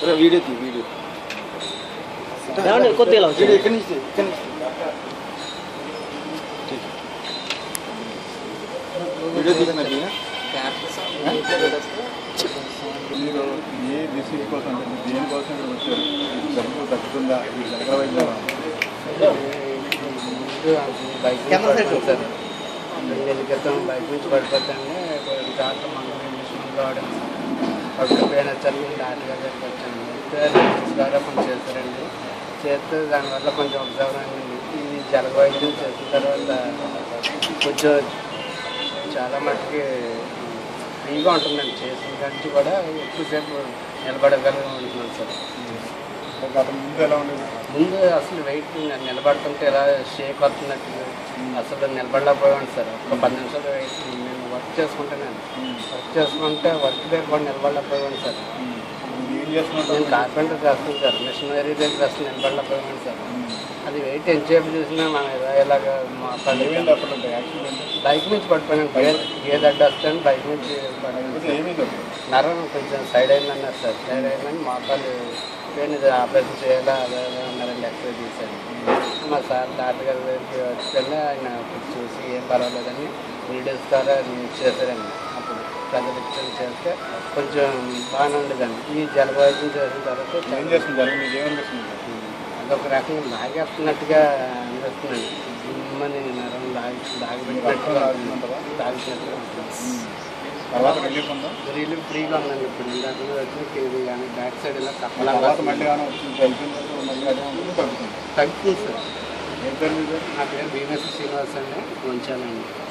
రా, వీడియో తీ వీడియో ఏమండి కొద్దిగా ఇలా వీడియో వచ్చేయండి. ఇక్కడి నుంచి తీ, ఇక్కడి నుంచి తీ. వీడియో తీసినది మీరు ఏ డిసీజ్ కోసం అంటే దేనికోసం ఇక్కడ వచ్చారు ఈ జబ్బు తగ్గుతుందా ఈ జనరల్ వైద్యం బైక్ కెమెరా సెట్ సార్ రెండు నెలల క్రితం బైక్ నుంచి పడిపోతాను డాక్టర్ మందులు ఇంగ్లీష్ మందులు వాడాం కడుపు పెయిన్ వచ్చాను డాక్టర్ గారి దగ్గరికి వచ్చాను అయితే నర్సెస్ ద్వారా కొంచెం చేస్తారండి చేస్తే దానివల్ల కొంచెం ఉపయోగం అయింది ఇది జలవైద్యం చేసిన తర్వాత కొంచెం చాలా మట్టుకి ఫ్రీగా ఉంటుందండి చేసిన కంచి కూడా ఎక్కువసేపు నిలబడగలిగి ఉంటున్నాను సార్ గత ముందు ఎలా ఉండేది ముందు అసలు వెయిట్ నిలబడుతుంటే ఇలా షేక్ వస్తున్నట్టు అసలు నిలబడలేకపోయాను సార్ ఒక పది నిమిషాలు వెయిట్ నేను వర్క్ చేసుకుంటాను వర్క్ చేసుకుంటే వర్క్ దగ్గర కూడా నిలబడలేకపోయాను సార్ మీరు ఏం చేస్తున్నారు నేను కార్పెంటర్ చేస్తాను సార్ మిషనరీ దగ్గర అసలు నిలబడలేకపోయాను సార్ అది వెయిట్ ఎంతసేపు చూసినా మన ఇలా ఇలాగ మా ఏమైంది పని అప్పుడు యాక్సిడెంట్ బైక్ నుంచి పడిపోయాను గేర్ గేర్ అడ్డు వస్తాను బైక్ నుంచి పడిపోయాను అసలు ఏమైంది అప్పుడు నరం కొంచెం సైడ్ అయిందన్నారు సార్ సైడ్ అయిందని మోకాలు పెయిన్ ఇది ఆపరేషన్ చేయాలా అదే అదే అన్నారండి ఎక్స్రే తీశాను మా సార్ డాక్టర్ గారి దగ్గరికి వచ్చి ఆయన చూసి ఏం పర్వాలేదని వీడియోస్ ద్వారా చేశారండి అప్పుడు ప్రజలు చేస్తే కొంచెం బాగానే ఉండేదండి ఈ జలవైద్యం చేసిన తర్వాత ఏం చాలా- చేస్తుంది జనం మీకు ఏమనిపిస్తుంది అదొక రకంగా లాగేస్తున్నట్టుగా అనిపిస్తుందండి జిమ్మని నరం లాగి లాగిపెట్టినట్టుగా లాగినట్టుగా ఉంటుంది. తర్వాత రిలీఫ్ ఉందా రిలీఫ్ ఫ్రీగా ఉందండి ఇప్పుడు ఇందాక వచ్చి ఇది కానీ బ్యాక్ సైడ్ ఇలా కప్పలా తర్వాత మళ్ళీ ఏమైనా వచ్చింది అయిపోయిన తర్వాత మళ్ళీ అదే ఉంటుంది తగ్గుతుంది తగ్గుతుంది సార్ ఏం పేరు మీద నా పేరు బీమేశ్వర శ్రీనివాస్ అండి ఉంచానండి